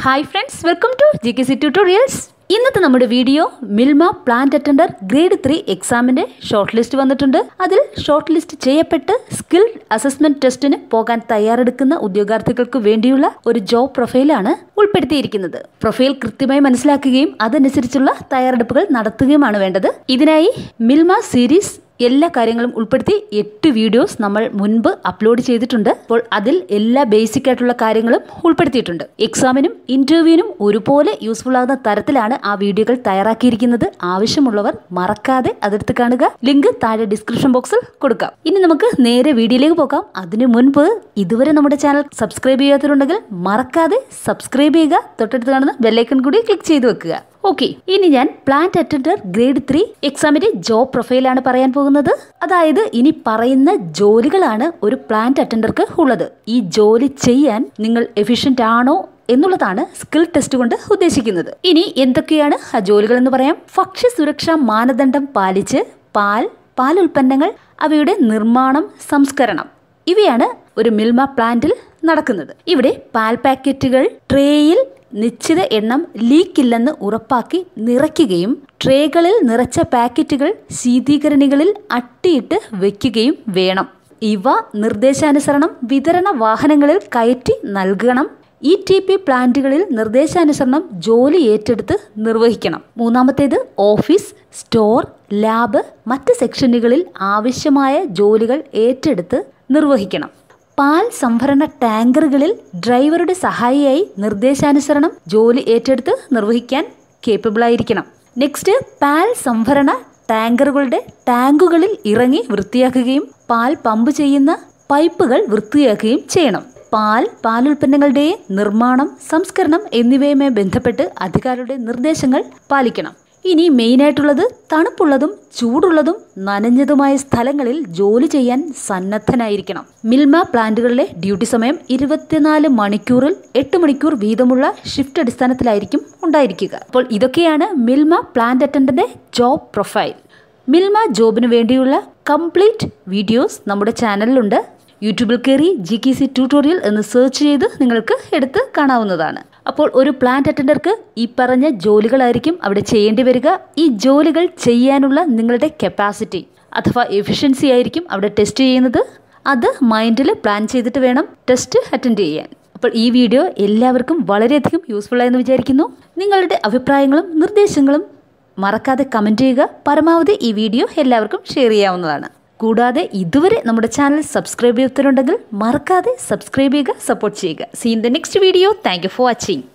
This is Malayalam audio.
hi friends welcome to G K C tutorials ഇന്നത്തെ നമ്മുടെ video Milma plant attender grade three എക്സാമിന്റെ ഷോർട്ട് ലിസ്റ്റ് വന്നിട്ടുണ്ട് അതിൽ ഷോർട്ട് ലിസ്റ്റ് ചെയ്യപ്പെട്ട് സ്കിൽ അസസ്മെന്റ് ടെസ്റ്റിന് പോകാൻ തയ്യാറെടുക്കുന്ന ഉദ്യോഗാർത്ഥികൾക്ക് വേണ്ടിയുള്ള ഒരു ജോബ് പ്രൊഫൈലാണ് ഉൾപ്പെടുത്തിയിരിക്കുന്നത് പ്രൊഫൈൽ കൃത്യമായി മനസ്സിലാക്കുകയും അതനുസരിച്ചുള്ള തയ്യാറെടുപ്പുകൾ നടത്തുകയുമാണ് വേണ്ടത് ഇതിനായി മിൽമ സീരീസ് എല്ലാ കാര്യങ്ങളും ഉൾപ്പെടുത്തി എട്ട് വീഡിയോസ് നമ്മൾ മുൻപ് അപ്ലോഡ് ചെയ്തിട്ടുണ്ട് അപ്പോൾ അതിൽ എല്ലാ ബേസിക് ആയിട്ടുള്ള കാര്യങ്ങളും ഉൾപ്പെടുത്തിയിട്ടുണ്ട് എക്സാമിനും ഇന്റർവ്യൂവിനും ഒരുപോലെ യൂസ്ഫുൾ ആകുന്ന തരത്തിലാണ് ആ വീഡിയോകൾ തയ്യാറാക്കിയിരിക്കുന്നത് ആവശ്യമുള്ളവർ മറക്കാതെ അതെടുത്ത് കാണുക ലിങ്ക് താഴെ ഡിസ്ക്രിപ്ഷൻ ബോക്സിൽ കൊടുക്കാം ഇനി നമുക്ക് നേരെ വീഡിയോയിലേക്ക് പോകാം അതിനു മുൻപ് ഇതുവരെ നമ്മുടെ ചാനൽ സബ്സ്ക്രൈബ് ചെയ്യാത്തവരുണ്ടെങ്കിൽ മറക്കാതെ സബ്സ്ക്രൈബ് ചെയ്യുക തൊട്ടടുത്ത് കാണുന്ന ബെല്ലൈക്കൺ കൂടി ക്ലിക്ക് ചെയ്ത് വെക്കുക ഓക്കെ ഇനി ഞാൻ പ്ലാന്റ് അറ്റൻഡർ ഗ്രേഡ് ത്രീ എക്സാമിന്റെ ജോബ് പ്രൊഫൈലാണ് പറയാൻ പോകുന്നത് അതായത് ഇനി പറയുന്ന ജോലികളാണ് ഒരു പ്ലാന്റ് അറ്റൻഡർക്ക് ഉള്ളത് ഈ ജോലി ചെയ്യാൻ നിങ്ങൾ എഫിഷ്യന്റ് ആണോ എന്നുള്ളതാണ് സ്കിൽ ടെസ്റ്റ് കൊണ്ട് ഉദ്ദേശിക്കുന്നത് ഇനി എന്തൊക്കെയാണ് ആ ജോലികൾ എന്ന് പറയാം ഭക്ഷ്യ സുരക്ഷാ മാനദണ്ഡം പാലിച്ച് പാൽ പാൽ ഉൽപ്പന്നങ്ങൾ അവയുടെ നിർമ്മാണം സംസ്കരണം ഇവയാണ് ഒരു മിൽമ പ്ലാന്റിൽ നടക്കുന്നത് ഇവിടെ പാൽ പാക്കറ്റുകൾ ട്രേയിൽ നിശ്ചിത എണ്ണം ലീക്കില്ലെന്ന് ഉറപ്പാക്കി നിറയ്ക്കുകയും ട്രേകളിൽ നിറച്ച പാക്കറ്റുകൾ ശീതീകരണികളിൽ അട്ടിയിട്ട് വെക്കുകയും വേണം ഇവ നിർദ്ദേശാനുസരണം വിതരണ വാഹനങ്ങളിൽ കയറ്റി നൽകണം ഇ ടി പി പ്ലാന്റുകളിൽ നിർദ്ദേശാനുസരണം ജോലി ഏറ്റെടുത്ത് നിർവഹിക്കണം മൂന്നാമത്തേത് ഓഫീസ് സ്റ്റോർ ലാബ് മറ്റ് സെക്ഷനുകളിൽ ആവശ്യമായ ജോലികൾ ഏറ്റെടുത്ത് നിർവഹിക്കണം പാൽ സംഭരണ ടാങ്കറുകളിൽ ഡ്രൈവറുടെ സഹായിയായി നിർദ്ദേശാനുസരണം ജോലി ഏറ്റെടുത്ത് നിർവഹിക്കാൻ കേപ്പബിൾ ആയിരിക്കണം നെക്സ്റ്റ് പാൽ സംഭരണ ടാങ്കറുകളുടെ ടാങ്കുകളിൽ ഇറങ്ങി വൃത്തിയാക്കുകയും പാൽ പമ്പ് ചെയ്യുന്ന പൈപ്പുകൾ വൃത്തിയാക്കുകയും ചെയ്യണം പാൽ പാലുൽപ്പന്നങ്ങളുടെ നിർമ്മാണം സംസ്കരണം എന്നിവയുമായി ബന്ധപ്പെട്ട് അധികാരികളുടെ നിർദ്ദേശങ്ങൾ പാലിക്കണം ഇനി മെയിനായിട്ടുള്ളത് തണുപ്പുള്ളതും ചൂടുള്ളതും നനഞ്ഞതുമായ സ്ഥലങ്ങളിൽ ജോലി ചെയ്യാൻ സന്നദ്ധനായിരിക്കണം മിൽമ പ്ലാന്റുകളിലെ ഡ്യൂട്ടി സമയം ഇരുപത്തിനാല് മണിക്കൂറിൽ എട്ട് മണിക്കൂർ വീതമുള്ള ഷിഫ്റ്റ് അടിസ്ഥാനത്തിലായിരിക്കും ഉണ്ടായിരിക്കുക അപ്പോൾ ഇതൊക്കെയാണ് മിൽമ പ്ലാന്റ് അറ്റൻഡന്റെ ജോബ് പ്രൊഫൈൽ മിൽമ ജോബിന് വേണ്ടിയുള്ള കംപ്ലീറ്റ് വീഡിയോസ് നമ്മുടെ ചാനലിലുണ്ട് യൂട്യൂബിൽ കയറി ജി കെ സി ട്യൂട്ടോറിയൽ എന്ന് സെർച്ച് ചെയ്ത് നിങ്ങൾക്ക് എടുത്ത് കാണാവുന്നതാണ് അപ്പോൾ ഒരു പ്ലാന്റ് അറ്റൻഡർക്ക് ഈ പറഞ്ഞ ജോലികളായിരിക്കും അവിടെ ചെയ്യേണ്ടി വരിക ഈ ജോലികൾ ചെയ്യാനുള്ള നിങ്ങളുടെ കപ്പാസിറ്റി അഥവാ എഫിഷ്യൻസി ആയിരിക്കും അവിടെ ടെസ്റ്റ് ചെയ്യുന്നത് അത് മൈൻഡിൽ പ്ലാൻ ചെയ്തിട്ട് വേണം ടെസ്റ്റ് അറ്റൻഡ് ചെയ്യാൻ അപ്പോൾ ഈ വീഡിയോ എല്ലാവർക്കും വളരെയധികം യൂസ്ഫുൾ ആയെന്ന് വിചാരിക്കുന്നു നിങ്ങളുടെ അഭിപ്രായങ്ങളും നിർദ്ദേശങ്ങളും മറക്കാതെ കമൻറ്റ് ചെയ്യുക പരമാവധി ഈ വീഡിയോ എല്ലാവർക്കും ഷെയർ ചെയ്യാവുന്നതാണ് കൂടാതെ ഇതുവരെ നമ്മുടെ ചാനൽ സബ്സ്ക്രൈബ് ചെയ്തിട്ടുണ്ടെങ്കിൽ മറക്കാതെ സബ്സ്ക്രൈബ് ചെയ്യുക സപ്പോർട്ട് ചെയ്യുക see in the next video thank you for watching